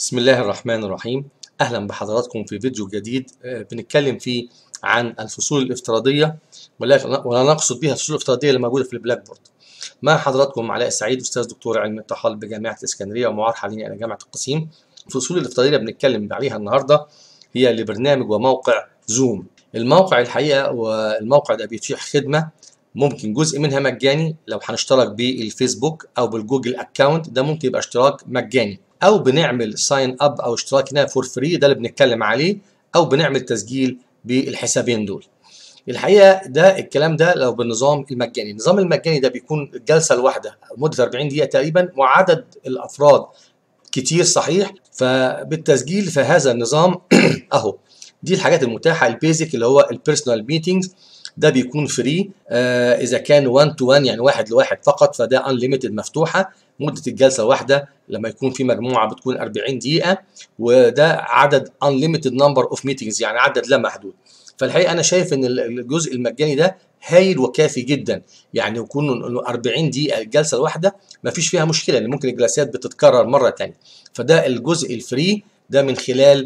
بسم الله الرحمن الرحيم اهلا بحضراتكم في فيديو جديد آه، بنتكلم فيه عن الفصول الافتراضيه ولا ولا نقصد بها الفصول الافتراضيه اللي موجوده في البلاك بورد مع حضراتكم علاء السعيد استاذ دكتور علم الطحال بجامعه الاسكندريه ومعار حاليا الى جامعه القصيم الفصول الافتراضيه اللي بنتكلم عليها النهارده هي لبرنامج وموقع زوم الموقع الحقيقه والموقع ده بيتيح خدمه ممكن جزء منها مجاني لو هنشترك بالفيسبوك او بالجوجل اكونت ده ممكن يبقى اشتراك مجاني او بنعمل ساين اب او اشتراك هنا فور فري ده اللي بنتكلم عليه او بنعمل تسجيل بالحسابين دول الحقيقه ده الكلام ده لو بالنظام المجاني النظام المجاني ده بيكون الجلسه الواحده مده 40 دقيقه تقريبا وعدد الافراد كتير صحيح فبالتسجيل في هذا النظام اهو دي الحاجات المتاحه البيزك اللي هو البيرسونال ميتينجز ده بيكون فري آه اذا كان 1 تو 1 يعني واحد لواحد فقط فده انليمتد مفتوحه مده الجلسه واحده لما يكون في مجموعه بتكون 40 دقيقه وده عدد unlimited number of meetings يعني عدد لا محدود فالحقيقه انا شايف ان الجزء المجاني ده هايل وكافي جدا يعني يكون 40 دقيقه الجلسه الواحده ما فيش فيها مشكله لان ممكن الجلسات بتتكرر مره ثانيه فده الجزء الفري ده من خلال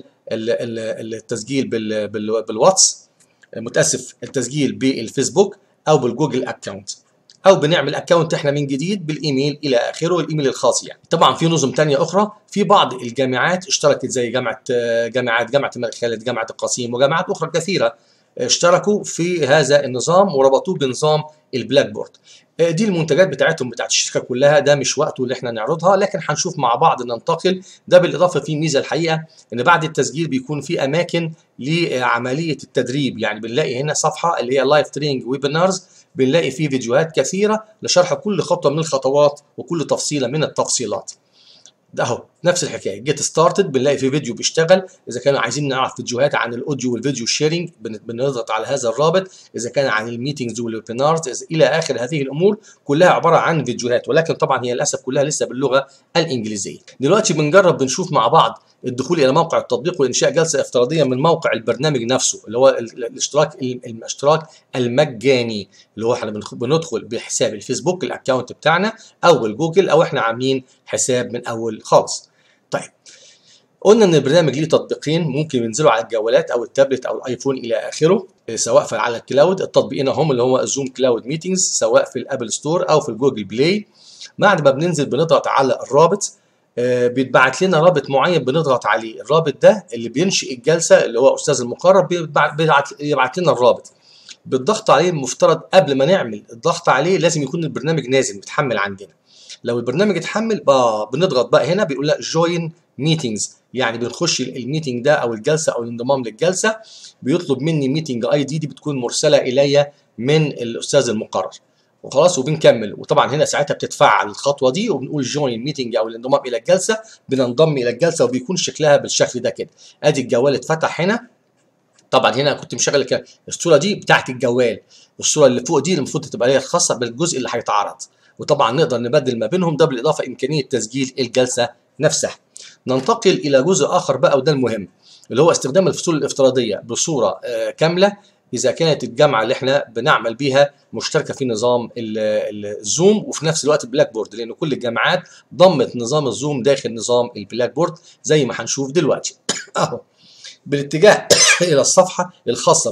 التسجيل بالواتس متاسف التسجيل بالفيسبوك او بالجوجل اكونت او بنعمل اكونت احنا من جديد بالايميل الى اخره الايميل الخاص يعني طبعا في نظم تانية اخرى في بعض الجامعات اشتركت زي جامعه جامعات جامعه الملك خالد جامعه القصيم وجامعات اخرى كثيره اشتركوا في هذا النظام وربطوه بنظام البلاك بورد دي المنتجات بتاعتهم بتاعت الشركه كلها ده مش وقته اللي احنا نعرضها لكن هنشوف مع بعض ننتقل ده بالاضافه في ميزه الحقيقه ان بعد التسجيل بيكون في اماكن لعمليه التدريب يعني بنلاقي هنا صفحه اللي هي لايف تريننج ويبينارز بنلاقي فيه فيديوهات كثيره لشرح كل خطوه من الخطوات وكل تفصيله من التفصيلات ده اهو نفس الحكايه جيت ستارتد بنلاقي في فيديو بيشتغل اذا كانوا عايزين نعرف فيديوهات عن الاوديو والفيديو شيرنج بنضغط على هذا الرابط اذا كان عن الميتنجز والويبينارز الى اخر هذه الامور كلها عباره عن فيديوهات ولكن طبعا هي للاسف كلها لسه باللغه الانجليزيه دلوقتي بنجرب بنشوف مع بعض الدخول الى موقع التطبيق وانشاء جلسه افتراضيه من موقع البرنامج نفسه اللي هو الاشتراك الاشتراك المجاني اللي هو احنا بندخل بحساب الفيسبوك الاكونت بتاعنا او الجوجل او احنا عاملين حساب من اول خالص طيب قلنا ان البرنامج ليه تطبيقين ممكن ينزلوا على الجوالات او التابلت او الايفون الى اخره سواء على الكلاود التطبيقين هم اللي هو زوم كلاود ميتينجز سواء في الابل ستور او في الجوجل بلاي بعد ما بننزل بنضغط على الرابط بيتبعت لنا رابط معين بنضغط عليه الرابط ده اللي بينشئ الجلسه اللي هو استاذ المقرب بيبعت يبعت لنا الرابط بالضغط عليه المفترض قبل ما نعمل الضغط عليه لازم يكون البرنامج نازل متحمل عندنا لو البرنامج اتحمل بقى بنضغط بقى هنا بيقول لك جوين ميتينجز يعني بنخش الميتنج ده او الجلسه او الانضمام للجلسه بيطلب مني ميتنج اي دي دي بتكون مرسله الي من الاستاذ المقرر وخلاص وبنكمل وطبعا هنا ساعتها بتتفعل الخطوه دي وبنقول جوين ميتنج او الانضمام الى الجلسه بننضم الى الجلسه وبيكون شكلها بالشكل ده كده ادي الجوال اتفتح هنا طبعا هنا كنت مشغل الصوره دي بتاعت الجوال الصوره اللي فوق دي المفروض تبقى هي الخاصه بالجزء اللي هيتعرض وطبعا نقدر نبدل ما بينهم ده بالاضافه امكانيه تسجيل الجلسه نفسها ننتقل الى جزء اخر بقى وده المهم اللي هو استخدام الفصول الافتراضيه بصوره آه كامله اذا كانت الجامعه اللي احنا بنعمل بيها مشتركه في نظام الزوم وفي نفس الوقت البلاك بورد لان كل الجامعات ضمت نظام الزوم داخل نظام البلاك بورد زي ما هنشوف دلوقتي اهو بالاتجاه الى الصفحه الخاصه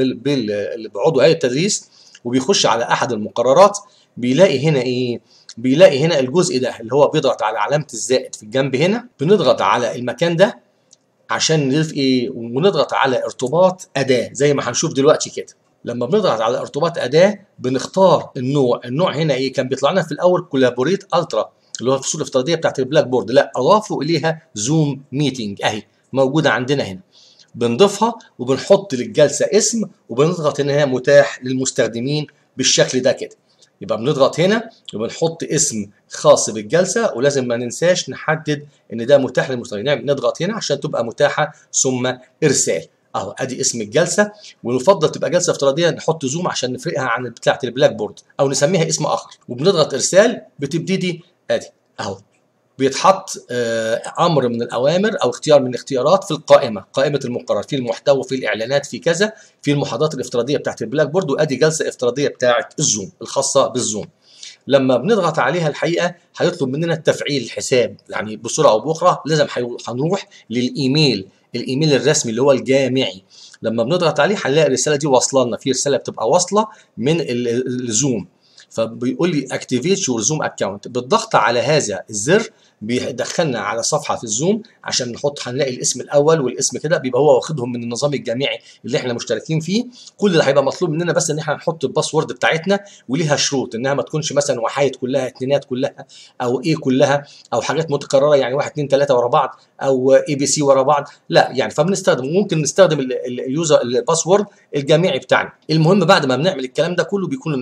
بعضو هيئه التدريس وبيخش على احد المقررات بيلاقي هنا ايه بيلاقي هنا الجزء ده اللي هو بيضغط على علامه الزائد في الجنب هنا بنضغط على المكان ده عشان نضيف ايه ونضغط على ارتباط اداه زي ما هنشوف دلوقتي كده لما بنضغط على ارتباط اداه بنختار النوع النوع هنا ايه كان بيطلع لنا في الاول كولابوريت الترا اللي هو الفصول الافتراضيه بتاعت البلاك بورد لا اضافوا اليها زوم ميتنج اهي موجوده عندنا هنا بنضيفها وبنحط للجلسه اسم وبنضغط ان هي متاح للمستخدمين بالشكل ده كده يبقى بنضغط هنا وبنحط اسم خاص بالجلسه ولازم ما ننساش نحدد ان ده متاح للمستخدمين نضغط هنا عشان تبقى متاحه ثم ارسال اهو ادي اسم الجلسه ونفضل تبقى جلسه افتراضيه نحط زوم عشان نفرقها عن بتاعه البلاك بورد او نسميها اسم اخر وبنضغط ارسال بتبتدي ادي اهو بيتحط امر من الاوامر او اختيار من الاختيارات في القائمه قائمه المقرر في المحتوى في الاعلانات في كذا في المحاضرات الافتراضيه بتاعت البلاك بورد وادي جلسه افتراضيه بتاعت الزوم الخاصه بالزوم لما بنضغط عليها الحقيقه هيطلب مننا تفعيل الحساب يعني بصوره او باخرى لازم هنروح للايميل الايميل الرسمي اللي هو الجامعي لما بنضغط عليه هنلاقي الرساله دي واصله لنا في رساله بتبقى واصله من الزوم فبيقول لي اكتيفيت يور زوم اكونت بالضغط على هذا الزر بيدخلنا على صفحه في الزوم عشان نحط هنلاقي الاسم الاول والاسم كده بيبقى هو واخدهم من النظام الجامعي اللي احنا مشتركين فيه كل اللي هيبقى مطلوب مننا بس ان احنا نحط الباسورد بتاعتنا وليها شروط انها ما تكونش مثلا وحايد كلها اتنينات كلها او ايه كلها او حاجات متكرره يعني واحد اتنين تلاته ورا بعض او اي بي سي ورا بعض لا يعني فبنستخدم ممكن نستخدم اليوزر الباسورد الجامعي بتاعنا المهم بعد ما بنعمل الكلام ده كله بيكون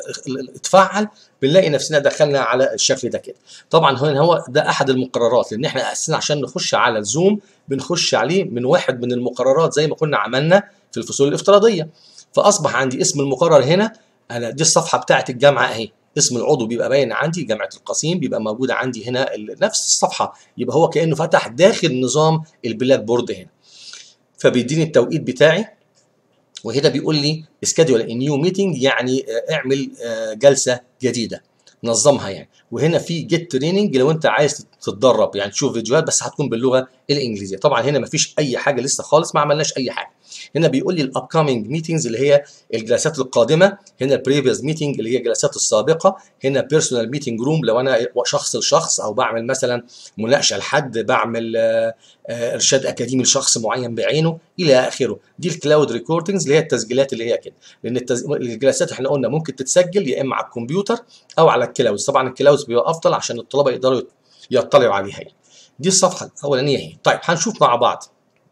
اتفعل بنلاقي نفسنا دخلنا على الشكل ده كده طبعا هنا هو ده احد المقررات لان احنا اساسا عشان نخش على الزوم بنخش عليه من واحد من المقررات زي ما كنا عملنا في الفصول الافتراضيه فاصبح عندي اسم المقرر هنا انا دي الصفحه بتاعه الجامعه اهي اسم العضو بيبقى باين عندي جامعه القصيم بيبقى موجود عندي هنا نفس الصفحه يبقى هو كانه فتح داخل نظام البلاك بورد هنا فبيديني التوقيت بتاعي وهنا بيقول لي سكادول نيو ميتنج يعني اعمل جلسه جديده نظمها يعني وهنا في جيت تريننج لو انت عايز تتدرب يعني تشوف فيديوهات بس هتكون باللغه الانجليزيه طبعا هنا مفيش اي حاجه لسه خالص ما عملناش اي حاجه هنا بيقول لي الابكامينج ميتنجز اللي هي الجلسات القادمه هنا البريفيوس ميتنج اللي هي الجلسات السابقه هنا بيرسونال ميتنج روم لو انا شخص لشخص او بعمل مثلا مناقشه لحد بعمل ارشاد اكاديمي لشخص معين بعينه الى اخره دي الكلاود ريكوردنجز اللي هي التسجيلات اللي هي كده لان التز... الجلسات احنا قلنا ممكن تتسجل يا اما على الكمبيوتر او على الكلاود طبعا الكلاود بيبقى افضل عشان الطلبه يقدروا يطلعوا عليها يعني. دي الصفحه الاولانيه اهي طيب هنشوف مع بعض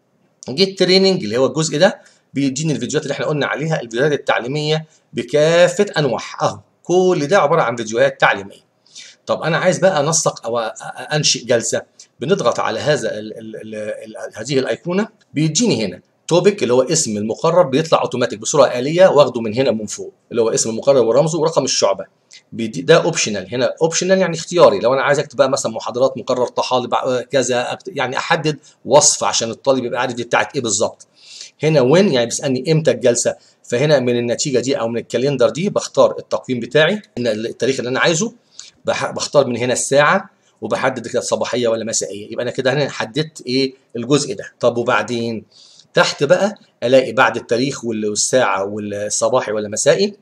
جيت تريننج اللي هو الجزء ده بيديني الفيديوهات اللي احنا قلنا عليها الفيديوهات التعليميه بكافه انواعها اهو كل ده عباره عن فيديوهات تعليميه طب انا عايز بقى انسق او انشئ جلسه بنضغط على هذا ال ال ال ال هذه الايقونه بيديني هنا توبيك اللي هو اسم المقرر بيطلع اوتوماتيك بصوره آلية واخده من هنا من فوق اللي هو اسم المقرر ورمزه ورقم الشعبه ده اوبشنال هنا اوبشنال يعني اختياري لو انا عايز اكتب بقى مثلا محاضرات مقرر طحالب كذا يعني احدد وصف عشان الطالب يبقى عارف دي بتاعت ايه بالظبط هنا وين يعني بيسالني امتى الجلسه فهنا من النتيجه دي او من الكالندر دي بختار التقويم بتاعي التاريخ اللي انا عايزه بختار من هنا الساعه وبحدد كده صباحيه ولا مسائيه يبقى انا كده هنا حددت ايه الجزء ده طب وبعدين تحت بقى الاقي بعد التاريخ والساعه والصباحي ولا مسائي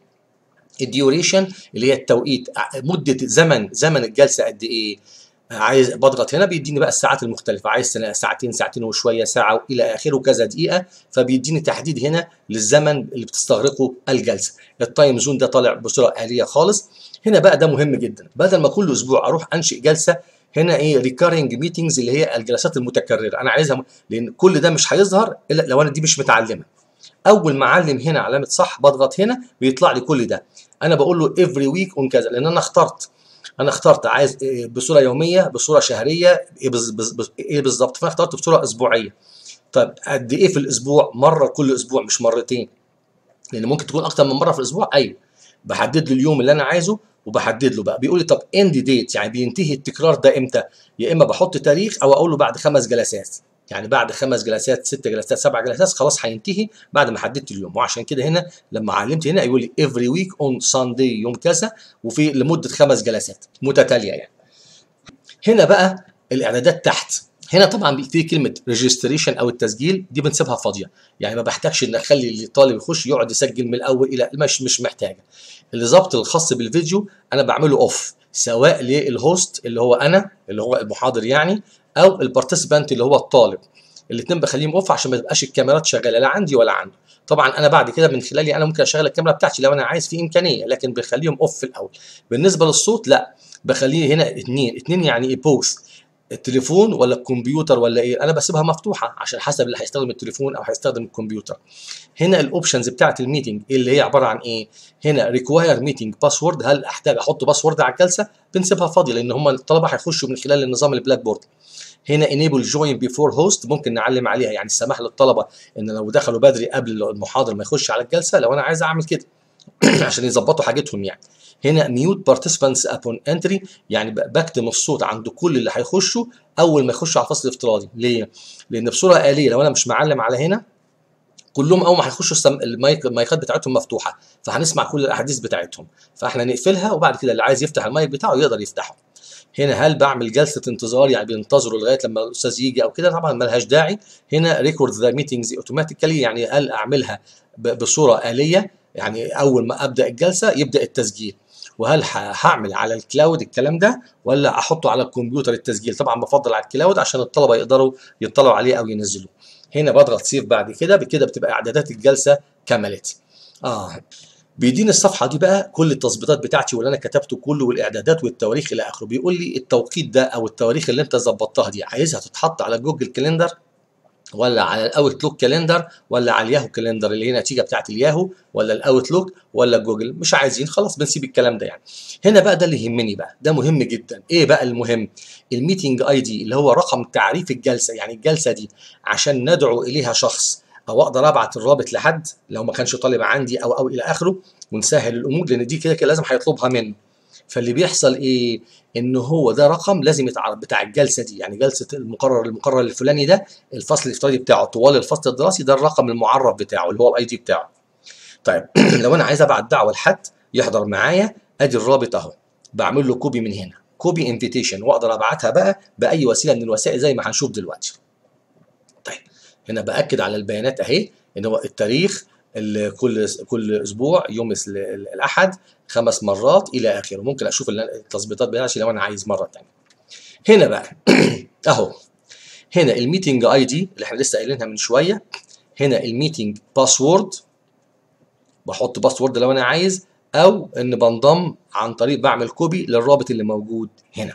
الديوريشن اللي هي التوقيت مده زمن زمن الجلسه قد ايه عايز بضغط هنا بيديني بقى الساعات المختلفه عايز ساعتين ساعتين وشويه ساعه الى اخره كذا دقيقه فبيديني تحديد هنا للزمن اللي بتستغرقه الجلسه التايم زون ده طالع بصوره آلية خالص هنا بقى ده مهم جدا بدل ما كل اسبوع اروح انشئ جلسه هنا ايه ريكارنج ميتنجز اللي هي الجلسات المتكرره انا عايزها لان كل ده مش هيظهر الا لو انا دي مش متعلمه اول ما اعلم هنا علامه صح بضغط هنا بيطلع لي كل ده انا بقول له افري ويك اون كذا لان انا اخترت انا اخترت عايز بصوره يوميه بصوره شهريه ايه بالظبط فانا اخترت بصوره اسبوعيه طب قد ايه في الاسبوع مره كل اسبوع مش مرتين لان ممكن تكون اكتر من مره في الاسبوع ايوه بحدد له اليوم اللي انا عايزه وبحدد له بقى بيقول لي طب اند ديت يعني بينتهي التكرار ده امتى يا اما بحط تاريخ او اقول له بعد خمس جلسات يعني بعد خمس جلسات ست جلسات سبع جلسات خلاص هينتهي بعد ما حددت اليوم وعشان كده هنا لما علمت هنا يقول لي افري ويك اون ساندي يوم كذا وفي لمده خمس جلسات متتاليه يعني هنا بقى الاعدادات تحت هنا طبعا في كلمه ريجستريشن او التسجيل دي بنسيبها فاضيه يعني ما بحتاجش ان اخلي الطالب يخش يقعد يسجل من الاول الى مش مش محتاجه الظبط الخاص بالفيديو انا بعمله اوف سواء للهوست اللي هو انا اللي هو المحاضر يعني او البارتيسيبانت اللي هو الطالب الاثنين بخليهم اوف عشان ما تبقاش الكاميرات شغاله لا عندي ولا عنده طبعا انا بعد كده من خلالي انا ممكن اشغل الكاميرا بتاعتي لو انا عايز في امكانيه لكن بخليهم اوف في الاول بالنسبه للصوت لا بخليه هنا اثنين اثنين يعني ايه بوث التليفون ولا الكمبيوتر ولا ايه انا بسيبها مفتوحه عشان حسب اللي هيستخدم التليفون او هيستخدم الكمبيوتر هنا الاوبشنز بتاعه الميتنج اللي هي عباره عن ايه هنا ريكواير ميتنج باسورد هل احتاج احط باسورد على الجلسه بنسيبها فاضيه لان هم الطلبه هيخشوا من خلال النظام البلاك بورد هنا انيبل جوين بيفور هوست ممكن نعلم عليها يعني السماح للطلبه ان لو دخلوا بدري قبل المحاضر ما يخش على الجلسه لو انا عايز اعمل كده عشان يظبطوا حاجتهم يعني هنا ميوت بارتيسيبانتس ابون انتري يعني بكتم الصوت عند كل اللي هيخشوا اول ما يخشوا على الفصل الافتراضي ليه؟ لان بصوره آلية لو انا مش معلم على هنا كلهم اول ما هيخشوا السم... المايك المايكات بتاعتهم مفتوحه فهنسمع كل الاحاديث بتاعتهم فاحنا نقفلها وبعد كده اللي عايز يفتح المايك بتاعه يقدر يفتحه هنا هل بعمل جلسه انتظار يعني بينتظروا لغايه لما الاستاذ يجي او كده طبعا ملهاش داعي هنا ريكورد ذا ميتنجز اوتوماتيكالي يعني هل اعملها ب- بصوره اليه يعني اول ما ابدا الجلسه يبدا التسجيل وهل ه- هعمل على الكلاود الكلام ده ولا احطه على الكمبيوتر التسجيل طبعا بفضل على الكلاود عشان الطلبه يقدروا يطلعوا عليه او ينزلوه هنا بضغط سيف بعد كده بكده بتبقى اعدادات الجلسه كملت اه بيديني الصفحه دي بقى كل التظبيطات بتاعتي واللي انا كتبته كله والاعدادات والتواريخ الى اخره بيقول لي التوقيت ده او التواريخ اللي انت ظبطتها دي عايزها تتحط على جوجل كاليندر ولا على الاوتلوك كاليندر ولا على الياهو كاليندر اللي هي نتيجه بتاعت الياهو ولا الاوتلوك ولا جوجل مش عايزين خلاص بنسيب الكلام ده يعني هنا بقى ده اللي يهمني بقى ده مهم جدا ايه بقى المهم الميتنج اي دي اللي هو رقم تعريف الجلسه يعني الجلسه دي عشان ندعو اليها شخص او اقدر ابعت الرابط لحد لو ما كانش طالب عندي او او الى اخره ونسهل الامور لان دي كده كده لازم هيطلبها منه فاللي بيحصل ايه ان هو ده رقم لازم يتعرف بتاع الجلسه دي يعني جلسه المقرر المقرر الفلاني ده الفصل الافتراضي بتاعه طوال الفصل الدراسي ده الرقم المعرف بتاعه اللي هو الاي دي بتاعه طيب لو انا عايز ابعت دعوه لحد يحضر معايا ادي الرابط اهو بعمل له كوبي من هنا كوبي انفيتيشن واقدر ابعتها بقى باي وسيله من الوسائل زي ما هنشوف دلوقتي طيب هنا باكد على البيانات اهي ان هو التاريخ ال- كل كل اسبوع يوم الس- الاحد خمس مرات الى اخره ممكن اشوف ال- التظبيطات بتاعتي لو انا عايز مره ثانيه هنا بقى اهو هنا الميتنج اي دي اللي احنا لسه قايلينها من شويه هنا الميتنج باسورد بحط باسورد لو انا عايز او ان بنضم عن طريق بعمل كوبي للرابط اللي موجود هنا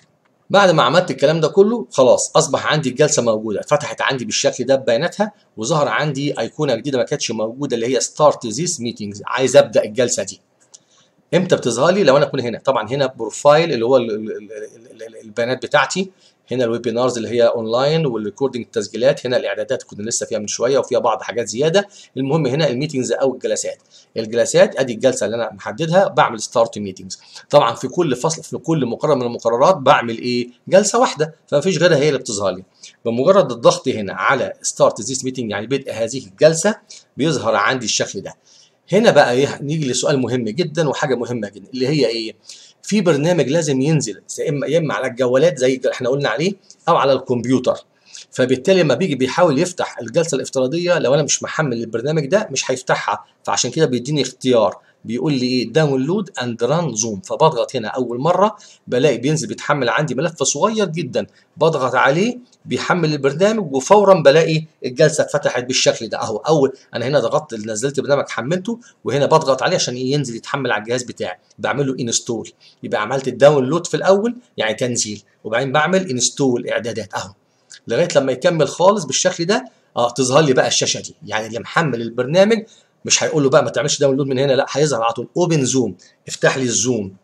بعد ما عملت الكلام ده كله خلاص اصبح عندي الجلسه موجوده فتحت عندي بالشكل ده ببياناتها وظهر عندي ايقونه جديده ما كانتش موجوده اللي هي ستارت ذيس ميتنجز عايز ابدا الجلسه دي امتى بتظهر لي لو انا اكون هنا طبعا هنا بروفايل اللي هو ال- ال- ال- ال- البيانات بتاعتي هنا الويبينارز اللي هي اونلاين والريكوردنج التسجيلات هنا الاعدادات كنا لسه فيها من شويه وفيها بعض حاجات زياده المهم هنا الميتنجز او الجلسات الجلسات ادي الجلسه اللي انا محددها بعمل ستارت ميتنجز طبعا في كل فصل في كل مقرر من المقررات بعمل ايه جلسه واحده فمفيش غيرها هي اللي بتظهر لي بمجرد الضغط هنا على ستارت ذيس ميتنج يعني بدء هذه الجلسه بيظهر عندي الشكل ده هنا بقى ايه نيجي لسؤال مهم جدا وحاجه مهمه جدا اللي هي ايه في برنامج لازم ينزل يا اما يا اما على الجوالات زي اللي احنا قلنا عليه او على الكمبيوتر فبالتالي لما بيجي بيحاول يفتح الجلسه الافتراضيه لو انا مش محمل البرنامج ده مش هيفتحها فعشان كده بيديني اختيار بيقول لي ايه داونلود اند ران زوم فبضغط هنا اول مره بلاقي بينزل بيتحمل عندي ملف صغير جدا بضغط عليه بيحمل البرنامج وفورا بلاقي الجلسه اتفتحت بالشكل ده اهو اول انا هنا ضغطت نزلت البرنامج حملته وهنا بضغط عليه عشان ينزل يتحمل على الجهاز بتاعي بعمل له انستول يبقى عملت الداونلود في الاول يعني تنزيل وبعدين بعمل انستول اعدادات اهو لغايه لما يكمل خالص بالشكل ده اه تظهر لي بقى الشاشه دي يعني اللي محمل البرنامج مش هيقول له بقى ما تعملش داونلود من هنا لا هيظهر على طول اوبن زوم افتح لي الزوم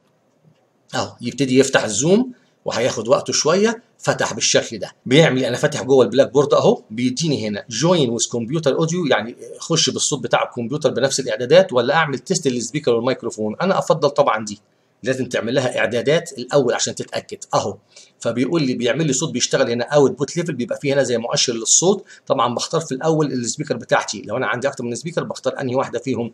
اهو يبتدي يفتح الزوم وهياخد وقته شويه فتح بالشكل ده بيعمل انا فاتح جوه البلاك بورد اهو بيديني هنا جوين ويز كمبيوتر اوديو يعني خش بالصوت بتاع الكمبيوتر بنفس الاعدادات ولا اعمل تيست للسبيكر والميكروفون انا افضل طبعا دي لازم تعمل لها اعدادات الاول عشان تتاكد اهو فبيقول لي بيعمل لي صوت بيشتغل هنا اوت بوت ليفل بيبقى فيه هنا زي مؤشر للصوت طبعا بختار في الاول السبيكر بتاعتي لو انا عندي اكتر من سبيكر بختار انهي واحده فيهم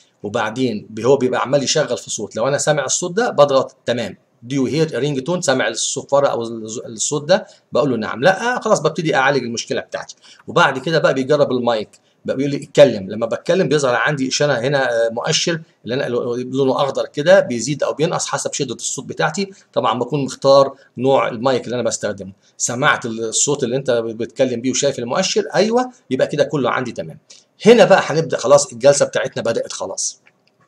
وبعدين هو بيبقى عمال يشغل في صوت لو انا سامع الصوت ده بضغط تمام دو يو هير رينج تون سامع الصفاره او الصوت ده بقول له نعم لا خلاص ببتدي اعالج المشكله بتاعتي وبعد كده بقى بيجرب المايك بقى بيقول لي اتكلم لما بتكلم بيظهر عندي اشاره هنا مؤشر اللي انا لونه اخضر كده بيزيد او بينقص حسب شده الصوت بتاعتي طبعا بكون مختار نوع المايك اللي انا بستخدمه سمعت الصوت اللي انت بتتكلم بيه وشايف المؤشر ايوه يبقى كده كله عندي تمام هنا بقى هنبدا خلاص الجلسه بتاعتنا بدات خلاص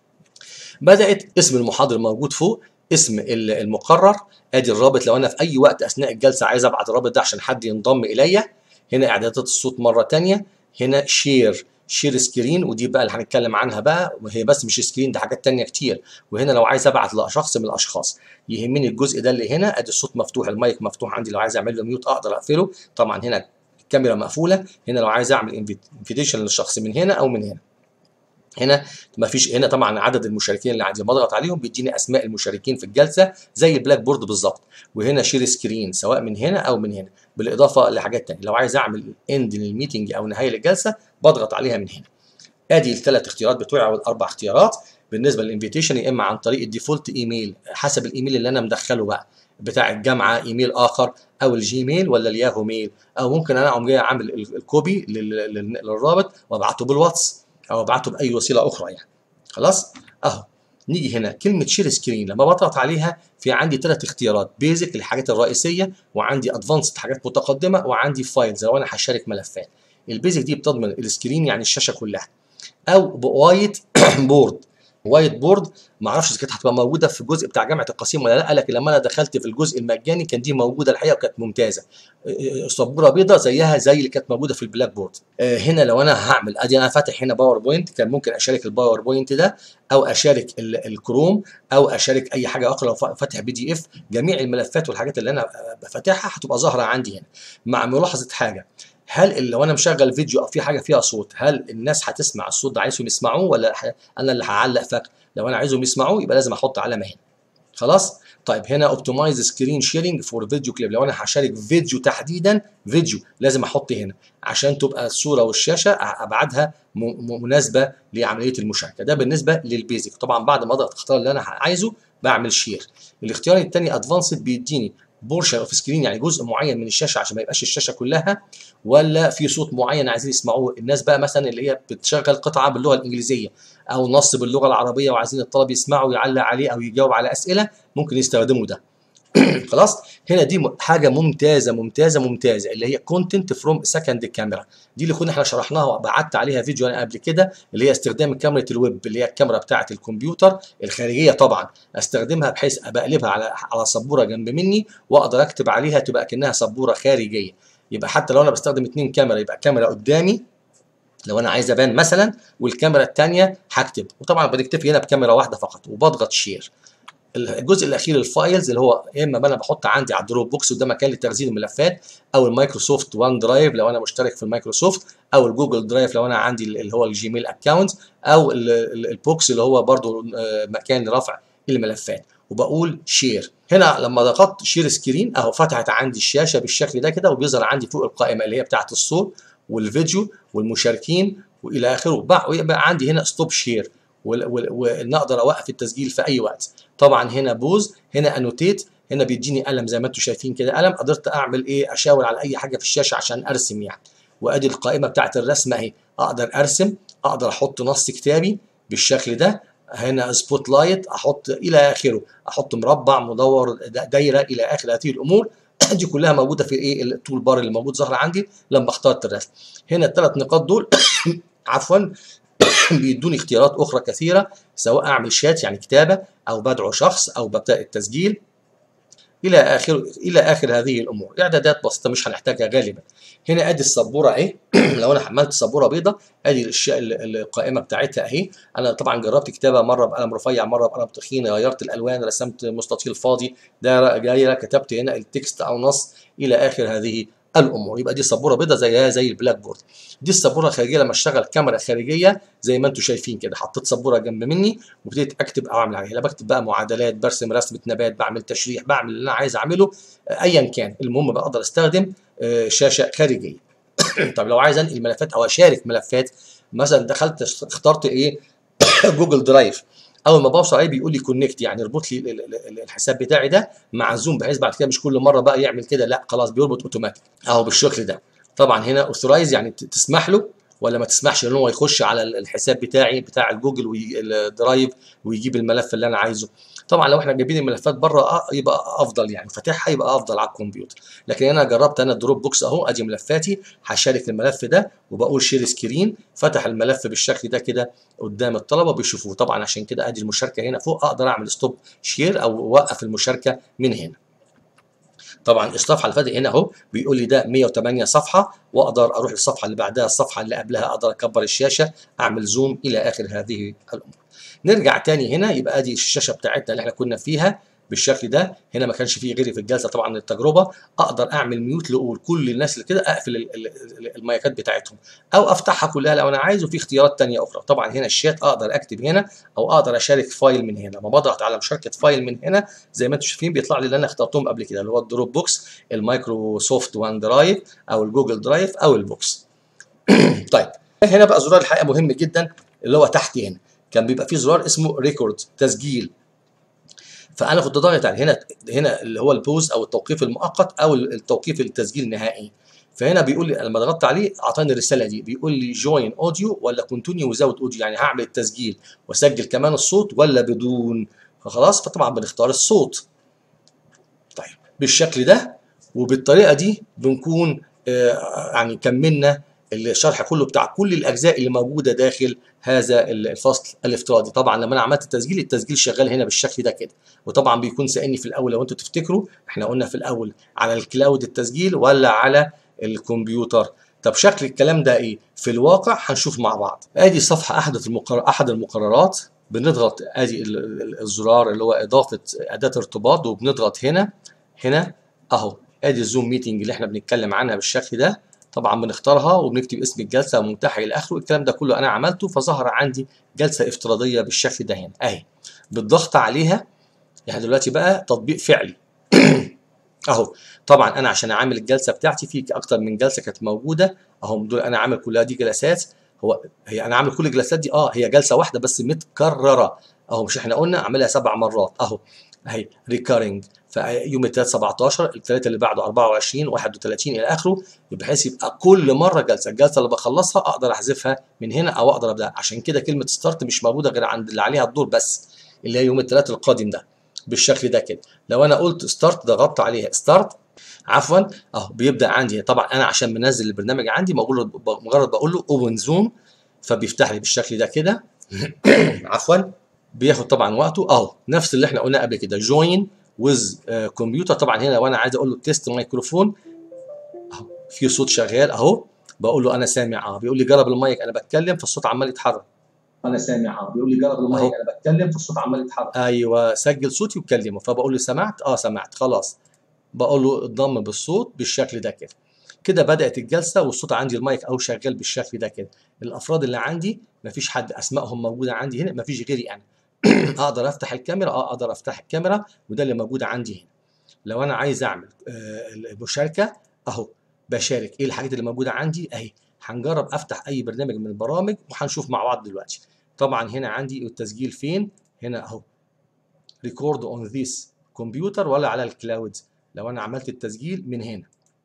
بدات اسم المحاضر موجود فوق اسم المقرر ادي الرابط لو انا في اي وقت اثناء الجلسه عايز ابعت الرابط ده عشان حد ينضم اليا هنا اعدادات الصوت مره ثانيه هنا شير شير سكرين ودي بقى اللي هنتكلم عنها بقى وهي بس مش سكرين ده حاجات تانية كتير وهنا لو عايز ابعت لشخص من الاشخاص يهمني الجزء ده اللي هنا ادي الصوت مفتوح المايك مفتوح عندي لو عايز اعمل له ميوت اقدر اقفله طبعا هنا الكاميرا مقفوله هنا لو عايز اعمل انفيتيشن للشخص من هنا او من هنا هنا ما فيش هنا طبعا عدد المشاركين اللي عندي بضغط عليهم بيديني اسماء المشاركين في الجلسه زي البلاك بورد بالظبط وهنا شير سكرين سواء من هنا او من هنا بالاضافه لحاجات ثانيه لو عايز اعمل اند للميتنج او نهايه للجلسه بضغط عليها من هنا ادي الثلاث اختيارات بتوعي او الاربع اختيارات بالنسبه للانفيتيشن يا اما عن طريق الديفولت ايميل حسب الايميل اللي انا مدخله بقى بتاع الجامعه ايميل اخر او الجيميل ولا الياهو ميل او ممكن انا اقوم جاي عامل الكوبي للرابط وابعته بالواتس او ابعته باي وسيله اخرى يعني خلاص اهو نيجي هنا كلمه شير سكرين لما بضغط عليها في عندي ثلاث اختيارات بيزك الحاجات الرئيسيه وعندي ادفانسد حاجات متقدمه وعندي فايلز لو انا هشارك ملفات البيزك دي بتضمن السكرين يعني الشاشه كلها او بوايت بورد وايت بورد ما اعرفش اذا كانت هتبقى موجوده في الجزء بتاع جامعه القصيم ولا لا لكن لما انا دخلت في الجزء المجاني كان دي موجوده الحقيقه وكانت ممتازه سبوره بيضاء زيها زي اللي كانت موجوده في البلاك بورد هنا لو انا هعمل ادي انا فاتح هنا باوربوينت كان ممكن اشارك الباوربوينت ده او اشارك الكروم او اشارك اي حاجه اخرى لو فاتح بي دي اف جميع الملفات والحاجات اللي انا فاتحها هتبقى ظاهره عندي هنا مع ملاحظه حاجه هل لو انا مشغل فيديو او في حاجه فيها صوت هل الناس هتسمع الصوت ده عايزهم يسمعوه ولا انا اللي هعلق فقط لو انا عايزهم يسمعوه يبقى لازم احط علامه هنا خلاص طيب هنا اوبتمايز سكرين شيرنج فور فيديو كليب لو انا هشارك فيديو تحديدا فيديو لازم احط هنا عشان تبقى الصوره والشاشه ابعادها مناسبه لعمليه المشاركه ده بالنسبه للبيزك طبعا بعد ما اضغط اختار اللي انا عايزه بعمل شير الاختيار الثاني ادفانسد بيديني بورشن اوف سكرين يعني جزء معين من الشاشه عشان ما يبقاش الشاشه كلها ولا في صوت معين عايزين يسمعوه الناس بقى مثلا اللي هي بتشغل قطعه باللغه الانجليزيه او نص باللغه العربيه وعايزين الطلب يسمعوا ويعلق عليه او يجاوب على اسئله ممكن يستخدموا ده خلاص هنا دي حاجه ممتازه ممتازه ممتازه اللي هي كونتنت فروم سكند كاميرا دي اللي كنا احنا شرحناها وبعت عليها فيديو انا قبل كده اللي هي استخدام كاميرا الويب اللي هي الكاميرا بتاعه الكمبيوتر الخارجيه طبعا استخدمها بحيث بقلبها على على سبوره جنب مني واقدر اكتب عليها تبقى كانها سبوره خارجيه يبقى حتى لو انا بستخدم اثنين كاميرا يبقى كاميرا قدامي لو انا عايز ابان مثلا والكاميرا الثانيه هكتب وطبعا بنكتفي هنا بكاميرا واحده فقط وبضغط شير الجزء الاخير الفايلز اللي هو يا اما انا بحط عندي على الدروب بوكس وده مكان لتخزين الملفات او المايكروسوفت وان درايف لو انا مشترك في المايكروسوفت او الجوجل درايف لو انا عندي اللي هو الجيميل اكونت او البوكس اللي هو برضو مكان لرفع الملفات وبقول شير هنا لما ضغطت شير سكرين اهو فتحت عندي الشاشه بالشكل ده كده وبيظهر عندي فوق القائمه اللي هي بتاعه الصوت والفيديو والمشاركين والى اخره ويبقى عندي هنا ستوب شير ونقدر اوقف التسجيل في اي وقت طبعا هنا بوز هنا انوتيت هنا بيديني قلم زي ما انتم شايفين كده قلم قدرت اعمل ايه اشاور على اي حاجه في الشاشه عشان ارسم يعني وادي القائمه بتاعه الرسم اهي اقدر ارسم اقدر احط نص كتابي بالشكل ده هنا سبوت لايت احط الى اخره احط مربع مدور دايره الى اخر هذه الامور دي كلها موجوده في ايه التول بار اللي موجود ظاهر عندي لما اخترت الرسم هنا الثلاث نقاط دول عفوا بيدوني اختيارات اخرى كثيره سواء اعمل شات يعني كتابه او بدعو شخص او ببدا التسجيل الى اخر الى اخر هذه الامور اعدادات بسيطه مش هنحتاجها غالبا هنا ادي السبوره اهي لو انا حملت سبوره بيضاء ادي القائمه بتاعتها اهي انا طبعا جربت كتابه مره بقلم رفيع مره بقلم تخين غيرت الالوان رسمت مستطيل فاضي دايره كتبت هنا التكست او نص الى اخر هذه الامور يبقى دي سبوره بيضاء زيها زي البلاك بورد دي السبوره الخارجيه لما اشتغل كاميرا خارجيه زي ما انتم شايفين كده حطيت سبوره جنب مني وابتديت اكتب او اعمل عليها لا بكتب بقى معادلات برسم رسمه نبات بعمل تشريح بعمل اللي انا عايز اعمله ايا كان المهم بقدر استخدم شاشه خارجيه طب لو عايز انقل ملفات او اشارك ملفات مثلا دخلت اخترت ايه جوجل درايف اول ما بوصل عليه بيقول لي كونكت يعني اربط لي الحساب بتاعي ده مع زوم بحيث بعد كده مش كل مره بقى يعمل كده لا خلاص بيربط اوتوماتيك اهو بالشكل ده طبعا هنا اوثرايز يعني تسمح له ولا ما تسمحش ان هو يخش على الحساب بتاعي بتاع الجوجل والدرايف ويجيب الملف اللي انا عايزه طبعا لو احنا جايبين الملفات بره يبقى افضل يعني فاتحها يبقى افضل على الكمبيوتر لكن انا جربت انا الدروب بوكس اهو ادي ملفاتي هشارك الملف ده وبقول شير سكرين فتح الملف بالشكل ده كده قدام الطلبه بيشوفوه طبعا عشان كده ادي المشاركه هنا فوق اقدر اعمل ستوب شير او اوقف المشاركه من هنا طبعا الصفحه اللي فاتت هنا اهو بيقول لي ده 108 صفحه واقدر اروح للصفحه اللي بعدها الصفحه اللي قبلها اقدر اكبر الشاشه اعمل زوم الى اخر هذه الامور نرجع تاني هنا يبقى ادي الشاشه بتاعتنا اللي احنا كنا فيها بالشكل ده هنا ما كانش فيه غيري في الجلسه طبعا التجربه اقدر اعمل ميوت لاقول كل الناس اللي كده اقفل ال- ال- ال- المايكات بتاعتهم او افتحها كلها لو انا عايز وفي اختيارات تانية اخرى طبعا هنا الشات اقدر اكتب هنا او اقدر اشارك فايل من هنا لما بضغط على مشاركه فايل من هنا زي ما انتم شايفين بيطلع لي اللي انا اخترتهم قبل كده اللي هو الدروب بوكس المايكروسوفت وان درايف او الجوجل درايف او البوكس طيب هنا بقى زرار الحقيقه مهم جدا اللي هو تحت هنا كان بيبقى فيه زرار اسمه ريكورد تسجيل فانا كنت ضاغط على هنا هنا اللي هو البوز او التوقيف المؤقت او التوقيف التسجيل النهائي فهنا بيقول لي لما ضغطت عليه اعطاني الرساله دي بيقول لي جوين اوديو ولا كونتينيو وزود اوديو يعني هعمل التسجيل واسجل كمان الصوت ولا بدون فخلاص فطبعا بنختار الصوت طيب بالشكل ده وبالطريقه دي بنكون آه، يعني كملنا الشرح كله بتاع كل الاجزاء اللي موجوده داخل هذا الفصل الافتراضي طبعا لما انا عملت التسجيل التسجيل شغال هنا بالشكل ده كده وطبعا بيكون سالني في الاول لو انتوا تفتكروا احنا قلنا في الاول على الكلاود التسجيل ولا على الكمبيوتر طب شكل الكلام ده ايه في الواقع هنشوف مع بعض ادي صفحه احد المقرر احد المقررات بنضغط ادي ال- ال- الزرار اللي هو اضافه اداه ارتباط وبنضغط هنا هنا اهو ادي الزوم ميتنج اللي احنا بنتكلم عنها بالشكل ده طبعا بنختارها وبنكتب اسم الجلسه ومنتهى الى اخره الكلام ده كله انا عملته فظهر عندي جلسه افتراضيه بالشكل ده هنا اهي بالضغط عليها يعني دلوقتي بقى تطبيق فعلي اهو طبعا انا عشان اعمل الجلسه بتاعتي في اكتر من جلسه كانت موجوده اهو دول انا عامل كلها دي جلسات هو هي انا عامل كل الجلسات دي اه هي جلسه واحده بس متكرره اهو مش احنا قلنا اعملها سبع مرات اهو اهي ريكارنج فيوم الثلاث 17 الثلاث اللي بعده 24 31 الى اخره بحيث يبقى كل مره جلسه الجلسه اللي بخلصها اقدر احذفها من هنا او اقدر ابدا عشان كده كلمه ستارت مش موجوده غير عند اللي عليها الدور بس اللي هي يوم الثلاث القادم ده بالشكل ده كده لو انا قلت ستارت ضغطت عليها ستارت عفوا اهو بيبدا عندي طبعا انا عشان منزل البرنامج عندي بقول مجرد بقول له اوبن زوم فبيفتح لي بالشكل ده كده عفوا بياخد طبعا وقته اهو نفس اللي احنا قلناه قبل كده جوين ويز كمبيوتر طبعا هنا وانا عايز اقول له تيست مايكروفون اهو في صوت شغال اهو بقول له انا سامع اه بيقول لي جرب المايك انا بتكلم فالصوت عمال يتحرك انا سامع اه بيقول لي جرب المايك أهو. انا بتكلم فالصوت عمال يتحرك ايوه سجل صوتي وكلمه فبقول له سمعت اه سمعت خلاص بقول له اتضم بالصوت بالشكل ده كده كده بدات الجلسه والصوت عندي المايك او شغال بالشكل ده كده الافراد اللي عندي مفيش حد اسمائهم موجوده عندي هنا مفيش غيري انا اقدر افتح الكاميرا اه اقدر افتح الكاميرا وده اللي موجود عندي هنا لو انا عايز اعمل آه المشاركه اهو بشارك ايه الحاجات اللي موجوده عندي اهي هنجرب افتح اي برنامج من البرامج وهنشوف مع بعض دلوقتي طبعا هنا عندي التسجيل فين هنا اهو ريكورد اون ذيس كمبيوتر ولا على الكلاود لو انا عملت التسجيل من هنا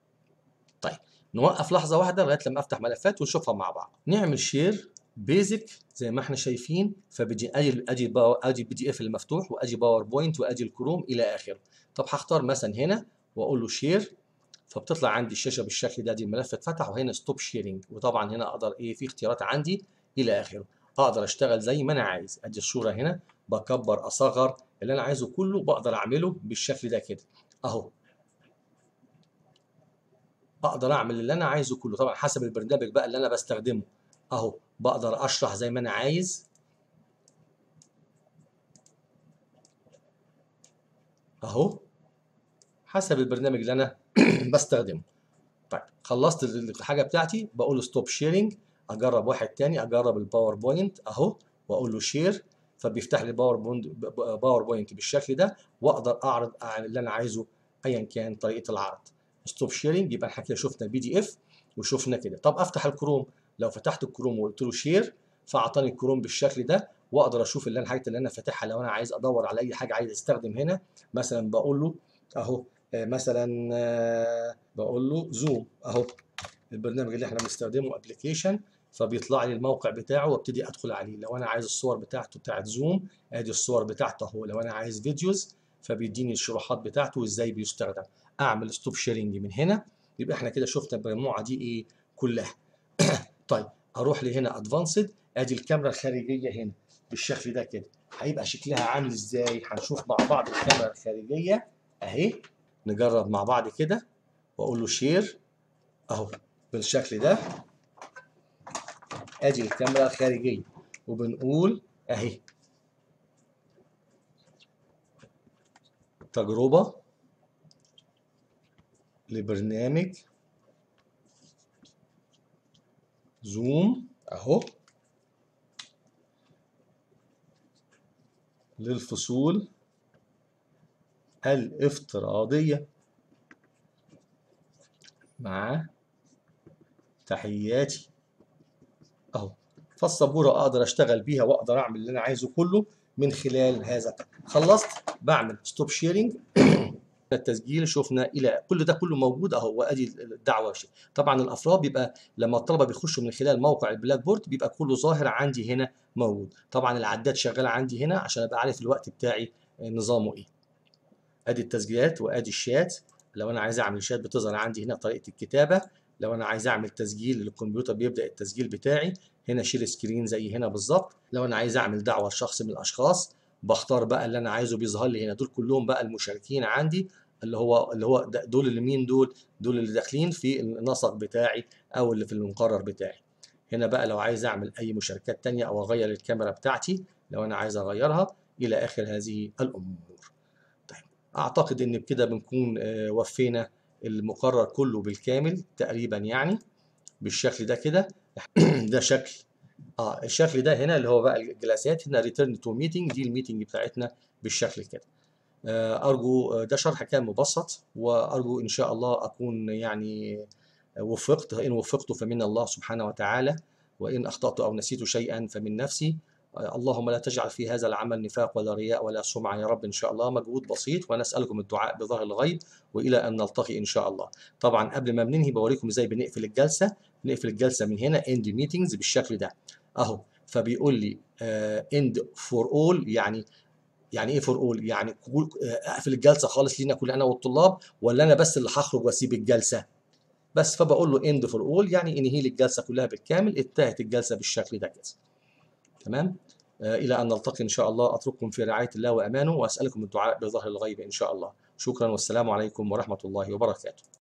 طيب نوقف لحظه واحده لغايه لما افتح ملفات ونشوفها مع بعض نعمل شير بيزك زي ما احنا شايفين فبيجي ادي ادي باور ادي بي دي اف المفتوح وادي باوربوينت وادي الكروم الى اخره طب هختار مثلا هنا واقول له شير فبتطلع عندي الشاشه بالشكل ده دي الملف اتفتح وهنا ستوب شيرنج وطبعا هنا اقدر ايه في اختيارات عندي الى اخره اقدر اشتغل زي ما انا عايز ادي الصوره هنا بكبر اصغر اللي انا عايزه كله بقدر اعمله بالشكل ده كده اهو اقدر اعمل اللي انا عايزه كله طبعا حسب البرنامج بقى اللي انا بستخدمه اهو بقدر اشرح زي ما انا عايز اهو حسب البرنامج اللي انا بستخدمه طيب خلصت الحاجه بتاعتي بقول له ستوب شيرنج اجرب واحد تاني اجرب الباوربوينت اهو واقول له شير فبيفتح لي باوربوينت باوربوينت بالشكل ده واقدر اعرض اللي انا عايزه ايا كان طريقه العرض ستوب شيرنج يبقى احنا كده شفنا البي دي اف وشفنا كده طب افتح الكروم لو فتحت الكروم وقلت له شير فاعطاني الكروم بالشكل ده واقدر اشوف اللي انا الحاجات اللي انا فاتحها لو انا عايز ادور على اي حاجه عايز استخدم هنا مثلا بقول له اهو آه مثلا آه بقول له زوم اهو البرنامج اللي احنا بنستخدمه ابلكيشن فبيطلع لي الموقع بتاعه وابتدي ادخل عليه لو انا عايز الصور بتاعته بتاعت زوم ادي الصور بتاعته اهو لو انا عايز فيديوز فبيديني الشروحات بتاعته وازاي بيستخدم اعمل ستوب شيرنج من هنا يبقى احنا كده شفنا المجموعه دي ايه كلها طيب اروح لهنا ادفانسد ادي الكاميرا الخارجيه هنا بالشكل ده كده هيبقى شكلها عامل ازاي هنشوف مع بعض الكاميرا الخارجيه اهي نجرب مع بعض كده واقول له شير اهو بالشكل ده ادي الكاميرا الخارجيه وبنقول اهي تجربة لبرنامج زوم اهو للفصول الافتراضية مع تحياتي اهو فالسبورة اقدر اشتغل بيها واقدر اعمل اللي انا عايزه كله من خلال هذا خلصت بعمل ستوب شيرنج التسجيل شفنا الى كل ده كله موجود اهو وادي الدعوه طبعا الافراد بيبقى لما الطلبه بيخشوا من خلال موقع البلاك بورد بيبقى كله ظاهر عندي هنا موجود طبعا العداد شغاله عندي هنا عشان ابقى عارف الوقت بتاعي نظامه ايه ادي التسجيلات وادي الشات لو انا عايز اعمل شات بتظهر عندي هنا طريقه الكتابه لو انا عايز اعمل تسجيل للكمبيوتر بيبدا التسجيل بتاعي هنا شير سكرين زي هنا بالظبط لو انا عايز اعمل دعوه لشخص من الاشخاص بختار بقى اللي انا عايزه بيظهر لي هنا دول كلهم بقى المشاركين عندي اللي هو اللي هو دول اللي مين دول دول اللي داخلين في النسق بتاعي او اللي في المقرر بتاعي هنا بقى لو عايز اعمل اي مشاركات تانية او اغير الكاميرا بتاعتي لو انا عايز اغيرها الى اخر هذه الامور طيب اعتقد ان بكده بنكون وفينا المقرر كله بالكامل تقريبا يعني بالشكل ده كده ده شكل اه الشكل ده هنا اللي هو بقى الجلسات هنا ريتيرن تو ميتنج دي الميتنج بتاعتنا بالشكل كده ارجو ده شرح كان مبسط وارجو ان شاء الله اكون يعني وفقت ان وفقت فمن الله سبحانه وتعالى وان اخطات او نسيت شيئا فمن نفسي اللهم لا تجعل في هذا العمل نفاق ولا رياء ولا سمعة يا رب إن شاء الله مجهود بسيط ونسألكم الدعاء بظهر الغيب وإلى أن نلتقي إن شاء الله طبعا قبل ما بننهي بوريكم إزاي بنقفل الجلسة نقفل الجلسة من هنا end meetings بالشكل ده أهو فبيقول لي end for all يعني يعني ايه فور اول يعني اقفل الجلسه خالص لينا كل انا والطلاب ولا انا بس اللي هخرج واسيب الجلسه بس فبقول له اند فور اول يعني انهي لي الجلسه كلها بالكامل انتهت الجلسه بالشكل ده كده تمام آه الى ان نلتقي ان شاء الله اترككم في رعايه الله وامانه واسالكم الدعاء بظهر الغيب ان شاء الله شكرا والسلام عليكم ورحمه الله وبركاته